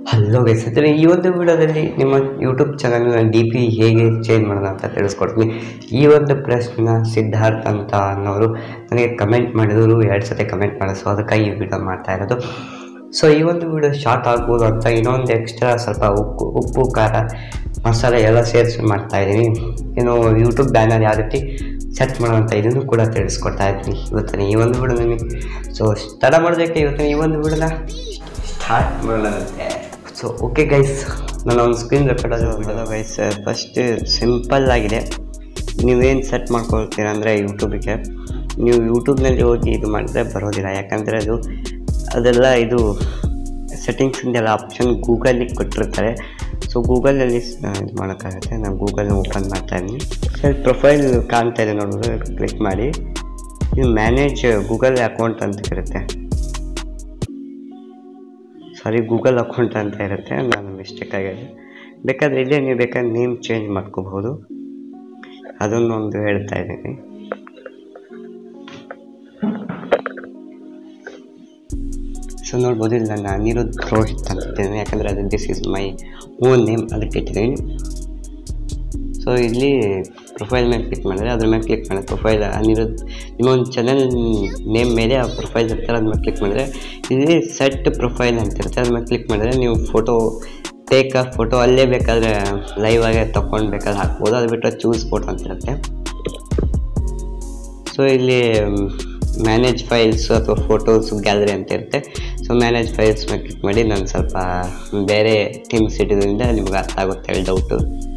hello guys ಅಂದರೆ ಈ ಒಂದು ವಿಡಿಯೋದಲ್ಲಿ ನಿಮ್ಮ ಯೂಟ್ಯೂಬ್ ಚಾನಲ್ನ ಡಿ ಪಿ ಹೇಗೆ ಚೇಂಜ್ ಮಾಡೋದು ಅಂತ ತಿಳಿಸ್ಕೊಡ್ತೀನಿ ಈ ಒಂದು ಪ್ರಶ್ನ ಸಿದ್ಧಾರ್ಥ್ ಅಂತ ಅನ್ನೋರು ನನಗೆ ಕಮೆಂಟ್ ಮಾಡಿದ್ರು ಎರಡು ಸತಿ ಕಮೆಂಟ್ ಮಾಡಿದ್ರು ಸೊ ಅದಕ್ಕಾಗಿ ಈ ವಿಡಿಯೋ ಮಾಡ್ತಾ ಇರೋದು ಸೊ ಈ ಒಂದು ವಿಡಿಯೋ ಶಾರ್ಟ್ ಆಗ್ಬೋದು ಅಂತ ಇನ್ನೊಂದು ಎಕ್ಸ್ಟ್ರಾ ಸ್ವಲ್ಪ ಉಪ್ಪು ಉಪ್ಪು ಖಾರ ಮಸಾಲೆ ಎಲ್ಲ ಸೇರಿಸಿ ಮಾಡ್ತಾ ಇದ್ದೀನಿ ಇನ್ನು ಯೂಟ್ಯೂಬ್ ಬ್ಯಾನರ್ ಯಾವ ರೀತಿ ಸೆಟ್ ಮಾಡೋದಂತ ಇದನ್ನು ಕೂಡ ತಿಳಿಸ್ಕೊಡ್ತಾ ಇದ್ದೀನಿ ಇವತ್ತಿನ ಈ ಒಂದು ವಿಡಿಯೋ ನಿಮಗೆ ಸೊ ತಡ ಮಾಡೋದಕ್ಕೆ ಇವತ್ತಿನ ಈ ಒಂದು ವಿಡಿಯೋನ ಸ್ಟಾರ್ಟ್ ಮಾಡೋದಂತೆ ಸೊ ಓಕೆ ಗೈಸ್ ನಾನು ಒಂದು ಸ್ಕ್ರೀನ್ ರೆಕಾರ್ಡ್ ಅದು ಗೈಸ್ ಫಸ್ಟ್ ಸಿಂಪಲ್ ಆಗಿದೆ ನೀವೇನು ಸೆಟ್ ಮಾಡ್ಕೊಳ್ತೀರ ಅಂದರೆ ಯೂಟ್ಯೂಬಿಗೆ ನೀವು ಯೂಟ್ಯೂಬ್ನಲ್ಲಿ ಹೋಗಿ ಇದು ಮಾಡಿದ್ರೆ ಬರೋದಿಲ್ಲ ಯಾಕಂದರೆ ಅದು ಅದೆಲ್ಲ ಇದು ಸೆಟ್ಟಿಂಗ್ಸಿಂದೆಲ್ಲ ಆಪ್ಷನ್ ಗೂಗಲಿಗೆ ಕೊಟ್ಟಿರ್ತಾರೆ ಸೊ ಗೂಗಲಲ್ಲಿ ಇದು ಮಾಡೋಕ್ಕಾಗುತ್ತೆ ನಾನು ಗೂಗಲ್ ಓಪನ್ ಮಾಡ್ತಾ ಇದ್ದೀನಿ ಸರ್ ಪ್ರೊಫೈಲ್ ಕಾಣ್ತಾ ಇದೆ ನೋಡಿದ್ರೆ ಕ್ಲಿಕ್ ಮಾಡಿ ಇದು ಮ್ಯಾನೇಜ್ ಗೂಗಲ್ ಅಕೌಂಟ್ ಅಂತ ಇರುತ್ತೆ ಸಾರಿ ಗೂಗಲ್ ಅಕೌಂಟ್ ಅಂತ ಇರುತ್ತೆ ನಾನು ಮಿಸ್ಟೇಕ್ ಆಗಿದೆ ಬೇಕಾದರೆ ಇಲ್ಲೇ ನೀವು ಬೇಕಾದ್ರೆ ನೇಮ್ ಚೇಂಜ್ ಮಾಡ್ಕೋಬಹುದು ಅದನ್ನೊಂದು ಹೇಳ್ತಾ ಇದ್ದೀನಿ ಸೊ ನೋಡ್ಬೋದು ಇಲ್ಲಿ ನಾನು ಅನಿರುದ್ಧ್ ರೋಹಿತ್ ಅಂತ ಇಟ್ಟಿದ್ದೀನಿ ಯಾಕಂದರೆ ಅದು this is my own name ಅದಕ್ಕೆ ಇಟ್ಟಿದ್ದೀನಿ ಸೊ ಇಲ್ಲಿ ಪ್ರೊಫೈಲ್ ಮೇಲೆ ಕ್ಲಿಕ್ ಮಾಡಿದ್ರೆ ಅದ್ರ ಮೇಲೆ ಕ್ಲಿಕ್ ಮಾಡಿದ್ರೆ ಪ್ರೊಫೈಲ್ ಅನಿರುದ್ಧ್ ನಿಮ್ಮ ಒಂದು ಚಾನಲ್ ನೇಮ್ ಮೇಲೆ ಆ ಪ್ರೊಫೈಲ್ ಇರ್ತಾರೆ ಅದ್ರ ಮೇಲೆ ಕ್ಲಿಕ್ ಮಾಡಿದ್ರೆ ಇಲ್ಲಿ ಸೆಟ್ ಪ್ರೊಫೈಲ್ ಅಂತ ಇರುತ್ತೆ ಅದ್ರ ಮೇಲೆ ಕ್ಲಿಕ್ ಮಾಡಿದ್ರೆ ನೀವು ಫೋಟೋ ಟೇಕ್ ಆ ಫೋಟೋ ಅಲ್ಲೇ ಬೇಕಾದರೆ ಲೈವ್ ಆಗಿ ತೊಗೊಂಡು ಬೇಕಾದ್ರೆ ಹಾಕ್ಬೋದು ಅದು ಬಿಟ್ಟರೆ ಚೂಸ್ ಫೋಟೋ ಅಂತ ಇರುತ್ತೆ ಸೊ ಇಲ್ಲಿ ಮ್ಯಾನೇಜ್ ಫೈಲ್ಸ್ ಅಥವಾ ಫೋಟೋಸ್ ಗ್ಯಾಲರಿ ಅಂತ ಇರುತ್ತೆ ಸೊ ಮ್ಯಾನೇಜ್ ಫೈಲ್ಸ್ ಮೇಲೆ ಕ್ಲಿಕ್ ಮಾಡಿ ನಾನು ಸ್ವಲ್ಪ ಬೇರೆ ಥೀಮ್ಸ್ ಇಟ್ಟಿದ್ದರಿಂದ ನಿಮ್ಗೆ ಅರ್ಥ ಆಗುತ್ತೆ ಹೇಳಿ ಡೌಟು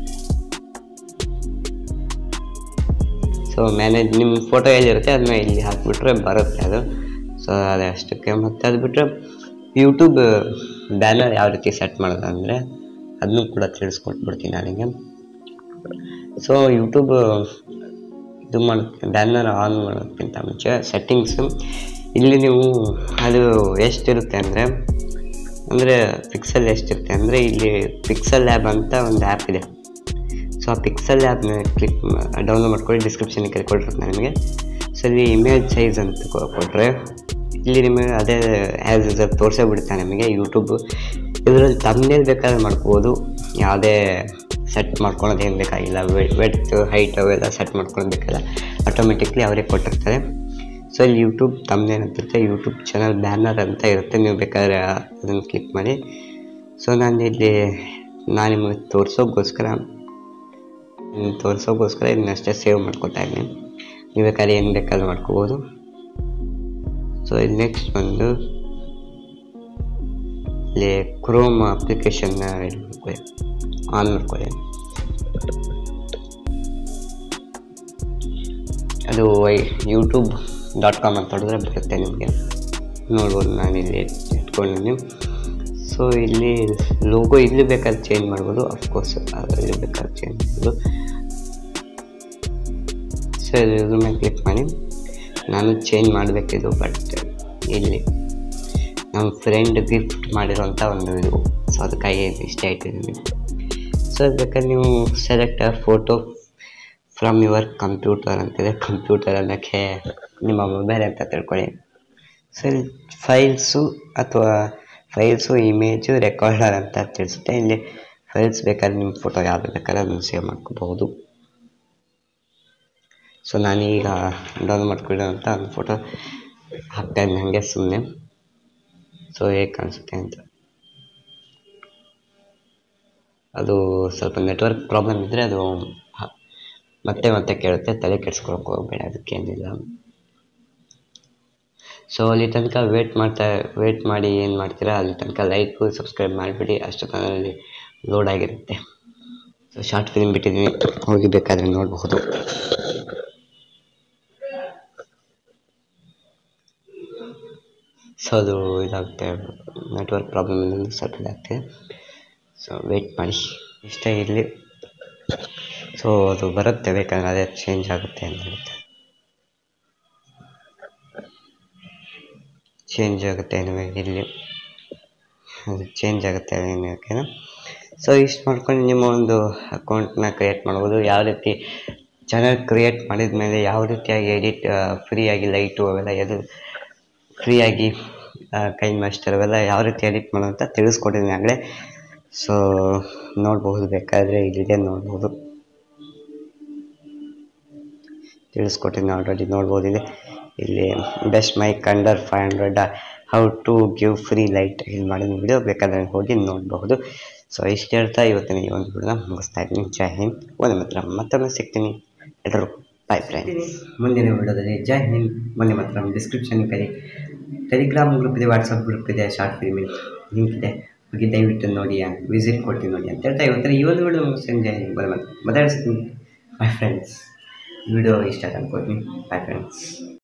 ಸೊ ಮ್ಯಾನೇಜ್ ನಿಮ್ಮ ಫೋಟೋ ಎಲ್ಲಿರುತ್ತೆ ಅದನ್ನ ಇಲ್ಲಿ ಹಾಕಿಬಿಟ್ರೆ ಬರುತ್ತೆ ಅದು ಸೊ ಅದೇ ಅಷ್ಟಕ್ಕೆ ಮತ್ತು ಅದು ಬಿಟ್ಟರೆ ಯೂಟ್ಯೂಬ್ ಬ್ಯಾನರ್ ಯಾವ ರೀತಿ ಸೆಟ್ ಮಾಡೋದು ಅಂದರೆ ಅದನ್ನು ಕೂಡ ತಿಳಿಸ್ಕೊಟ್ಬಿಡ್ತೀನಿ ನನಗೆ ಸೊ ಯೂಟ್ಯೂಬ್ ಇದು ಮಾಡೋಕ್ಕೆ ಬ್ಯಾನರ್ ಆನ್ ಮಾಡೋದಕ್ಕಿಂತ ಮುಂಚೆ ಸೆಟ್ಟಿಂಗ್ಸು ಇಲ್ಲಿ ನೀವು ಅದು ಎಷ್ಟಿರುತ್ತೆ ಅಂದರೆ ಅಂದರೆ ಪಿಕ್ಸಲ್ ಎಷ್ಟಿರುತ್ತೆ ಅಂದರೆ ಇಲ್ಲಿ ಪಿಕ್ಸಲ್ ಲ್ಯಾಬ್ ಅಂತ ಒಂದು ಆ್ಯಪ್ ಇದೆ ಸೊ ಆ ಪಿಕ್ಸಲ್ ಆ್ಯಪ್ನ ಕ್ಲಿಕ್ ಡೌನ್ಲೋಡ್ ಮಾಡ್ಕೊಳ್ಳಿ ಡಿಸ್ಕ್ರಿಪ್ಷನ್ಗೆ ಕೆಳಗೆ ಕೊಟ್ಟಿರ್ತೀನಿ ನಿಮಗೆ ಸೊ ಇಲ್ಲಿ ಇಮೇಜ್ ಸೈಜ್ ಅಂತ ಕೊ- ಕೊಟ್ಟರೆ ಇಲ್ಲಿ ನಿಮಗೆ ಅದೇ ಆ್ಯಸ್ ಯೂಸರ್ ತೋರಿಸೇ ಬಿಡುತ್ತೆ ನಿಮಗೆ ಯೂಟ್ಯೂಬ್ ಇದರಲ್ಲಿ ತಮ್ಮನೇಲಿ ಬೇಕಾದ್ರೆ ಮಾಡ್ಕೋಬೋದು ಯಾವುದೇ ಸೆಟ್ ಮಾಡ್ಕೊಳೋದು ಏನು ಬೇಕಾಗಿಲ್ಲ ವೆಡ್ತ್ ಹೈಟ್ ಅವೆಲ್ಲ ಸೆಟ್ ಮಾಡ್ಕೊಳ್ಳೋದು ಬೇಕಿಲ್ಲ ಆಟೋಮೆಟಿಕ್ಲಿ ಅವರೇ ಕೊಟ್ಟಿರ್ತಾರೆ ಸೊ ಇಲ್ಲಿ ಯೂಟ್ಯೂಬ್ ತಮ್ಮನೇನು ಅಂತಿರುತ್ತೆ ಯೂಟ್ಯೂಬ್ ಚಾನಲ್ ಬ್ಯಾನರ್ ಅಂತ ಇರುತ್ತೆ ನೀವು ಬೇಕಾದ್ರೆ ಅದನ್ನು ಕ್ಲಿಕ್ ಮಾಡಿ ಸೊ ನಾನು ಇಲ್ಲಿ ನಾನು ನಿಮಗೆ ತೋರಿಸೋಕ್ಕೋಸ್ಕರ ತೋರಿಸೋಕ್ಕೋಸ್ಕರ ಇದನ್ನಷ್ಟೇ ಸೇವ್ ಮಾಡ್ಕೊತಾ ಇದ್ದೀನಿ ನೀವು ಬೇಕಾದ್ರೆ ಏನು ಬೇಕಾದ್ರೂ ಮಾಡ್ಕೋಬೋದು ಸೊ ಇಲ್ಲಿ ನೆಕ್ಸ್ಟ್ ಬಂದು ಇಲ್ಲಿ ಕ್ರೋಮ್ ಅಪ್ಲಿಕೇಶನ್ನ ಆನ್ ಮಾಡ್ಕೊಳ್ಳಿ ಅದು ವೈ ಯೂಟ್ಯೂಬ್ ಡಾಟ್ ಕಾಮ್ ಅಂತ ಹೊಡೆದ್ರೆ ಬರುತ್ತೆ ನಿಮಗೆ ನೋಡ್ಬೋದು ನಾನು ಇಲ್ಲಿ ಇಟ್ಕೊಂಡಿದ್ದೀನಿ ಸೊ ಇಲ್ಲಿ ಲೋಗೋ ಇಲ್ಲಿ ಬೇಕಾದ್ರೆ ಚೇಂಜ್ ಮಾಡ್ಬೋದು ಅಫ್ಕೋರ್ಸ್ ಇಲ್ಲಿ ಬೇಕಾದ್ರೆ ಚೇಂಜ್ ಮಾಡ್ಬೋದು ಸೊ ಇದ್ರ ಮೇಲೆ ಕ್ಲಿಕ್ ಮಾಡಿ ನಾನು ಚೇಂಜ್ ಮಾಡಬೇಕಿದು ಬಟ್ ಇಲ್ಲಿ ನಮ್ಮ ಫ್ರೆಂಡ್ ಗಿಫ್ಟ್ ಮಾಡಿರೋಂಥ ಒಂದು ಇದು ಸೊ ಅದಕ್ಕಾಗಿ ಇಷ್ಟೇ ಇಟ್ಟಿದ್ದೀನಿ ಸೊ ಬೇಕಾದ್ರೆ ನೀವು select photo from your computer ಅಂತಿದೆ ಕಂಪ್ಯೂಟರ್ ಅನ್ನೋಕ್ಕೆ ನಿಮ್ಮ ಮೊಬೈಲ್ ಅಂತ ತಿಳ್ಕೊಳ್ಳಿ ಸೊ ಇಲ್ಲಿ ಫೈಲ್ಸು ಅಥವಾ ಫೈಲ್ಸು ಇಮೇಜು ರೆಕಾರ್ಡರ್ ಅಂತ ತಿಳಿಸುತ್ತೆ ಇಲ್ಲಿ ಫೈಲ್ಸ್ ಬೇಕಾದ್ರೆ ನಿಮ್ಮ ಫೋಟೋ ಯಾವುದು ಬೇಕಾದ್ರೆ ಅದನ್ನು ಸೇವ್ ಮಾಡ್ಕೋಬಹುದು ಸೊ ನಾನೀಗ ಡೌನ್ಲೋಡ್ ಮಾಡ್ಕೊಳ್ಳೋಂಥ ಒಂದು ಫೋಟೋ ಹಾಕ್ತಾ ಇದ್ದೀನಿ ಹಾಗೆ ಸುಮ್ಮನೆ ಸೊ ಹೇಗೆ ಕಾಣಿಸುತ್ತೆ ಅಂತ ಅದು ಸ್ವಲ್ಪ ನೆಟ್ವರ್ಕ್ ಪ್ರಾಬ್ಲಮ್ ಇದ್ದರೆ ಅದು ಹ- ಮತ್ತೆ ಮತ್ತೆ ಕೇಳುತ್ತೆ ತಲೆ ಕೆಡ್ಸ್ಕೊಳಕ್ಕೆ ಹೋಗಬೇಡ ಅದಕ್ಕೇನಿಲ್ಲ ಸೊ ಅಲ್ಲಿ ತನಕ ವೇಟ್ ಮಾಡ್ತಾ ವೇಟ್ ಮಾಡಿ ಏನು ಮಾಡ್ತೀರಾ ಅಲ್ಲಿ ತನಕ ಲೈಕು ಸಬ್ಸ್ಕ್ರೈಬ್ ಮಾಡಿಬಿಡಿ ಅಷ್ಟೊತ್ತಲ್ಲಿ ಲೋಡ್ ಆಗಿರುತ್ತೆ ಸೊ ಶಾರ್ಟ್ ಫಿಲ್ಮ್ ಬಿಟ್ಟಿದ್ದೀನಿ ಹೋಗಿ ಬೇಕಾದರೆ ನೋಡಬಹುದು ಸೊ ಅದು ಇದಾಗುತ್ತೆ ನೆಟ್ವರ್ಕ್ ಪ್ರಾಬ್ಲಮ್ ಇಂದ ಸ್ವಲ್ಪ ಇದಾಗ್ತಿದೆ ಸೊ ವೇಟ್ ಮಾಡಿ ಇಷ್ಟೇ ಇರಲಿ ಸೊ ಅದು ಬರುತ್ತೆ ಬೇಕಾದ್ರೆ ಅದೇ ಚೇಂಜ್ ಆಗುತ್ತೆ ಅಂತ ಹೇಳುತ್ತೆ ಚೇಂಜ್ ಆಗುತ್ತೆ ನಿಮಗೆ ಇಲ್ಲಿ ಅದು ಚೇಂಜ್ ಆಗುತ್ತೆ ಏನಕ್ಕೆ ಸೊ ಇಷ್ಟು ಮಾಡ್ಕೊಂಡು ನಿಮ್ಮ ಒಂದು ಅಕೌಂಟ್ನ ಕ್ರಿಯೇಟ್ ಮಾಡ್ಬೋದು ಯಾವ ರೀತಿ ಚಾನಲ್ ಕ್ರಿಯೇಟ್ ಮಾಡಿದ ಮೇಲೆ ಯಾವ ರೀತಿಯಾಗಿ ಎಡಿಟ್ ಫ್ರೀಯಾಗಿ ಲೈಟು ಅವೆಲ್ಲ ಎದು ಫ್ರೀಯಾಗಿ ಕೈನ್ ಮಾಸ್ಟರ್ ಅವೆಲ್ಲ ಯಾವ ರೀತಿ ಎಡಿಟ್ ಮಾಡೋದು ಅಂತ ತಿಳಿಸ್ಕೊಟ್ಟಿದ್ದೀನಿ ಆಗಲೇ ಸೊ ನೋಡಬಹುದು ಬೇಕಾದರೆ ಇಲ್ಲಿದೆ ನೋಡ್ಬೋದು ತಿಳಿಸ್ಕೊಟ್ಟಿದ್ದೀನಿ ಆಲ್ರೆಡಿ ನೋಡ್ಬೋದು ಇಲ್ಲಿ ಇಲ್ಲಿ best mic under five hundred how to give free light ಇಲ್ಲಿ ಮಾಡಿದ ವಿಡಿಯೋ ಬೇಕಾದರೆ ಹೋಗಿ ನೋಡಬಹುದು ಸೊ ಇಷ್ಟು ಹೇಳ್ತಾ ಇವತ್ತಿನ ಈ ಒಂದು ವಿಡಿಯೋನ ಮುಗಿಸ್ತಾ ಇದ್ದೀನಿ ಜೈ ಹಿಂದ್ ಒಂದೇ ಮಾತ್ರ ಮತ್ತೊಮ್ಮೆ ಸಿಗ್ತೀನಿ ಎಲ್ಲರೂ ಬಾಯ್ ಫ್ರೆಂಡ್ಸ್ ಮುಂದಿನ ವಿಡಿಯೋದಲ್ಲಿ ಜೈ ಹಿಂದ್ ಒಂದೇ ಮಾತ್ರ ಡಿಸ್ಕ್ರಿಪ್ಷನ್ ಕಲಿ ಟೆಲಿಗ್ರಾಮ್ ಗ್ರೂಪ್ ಇದೆ ವಾಟ್ಸಪ್ ಗ್ರೂಪ್ ಇದೆ ಶಾರ್ಟ್ ಫಿಲ್ಮ್ ಲಿಂಕ್ ಇದೆ ಹೋಗಿ ದಯವಿಟ್ಟು ನೋಡಿ ವಿಸಿಟ್ ಕೊಟ್ಟು ನೋಡಿ ಅಂತ ಹೇಳ್ತಾ ಇವತ್ತಿನ ಈ ಒಂದು ವಿಡಿಯೋ ಸಂಜೆ ಬಂದ ಮಾತಾಡ್ಸ್ತೀನಿ ಬಾಯ್ ಫ್ರೆಂಡ್ಸ್ ವಿಡಿಯೋ ಇಷ್ಟ ಅನ್ಕೋತೀನಿ ಬಾಯ್ ಫ್ರೆಂಡ್ಸ್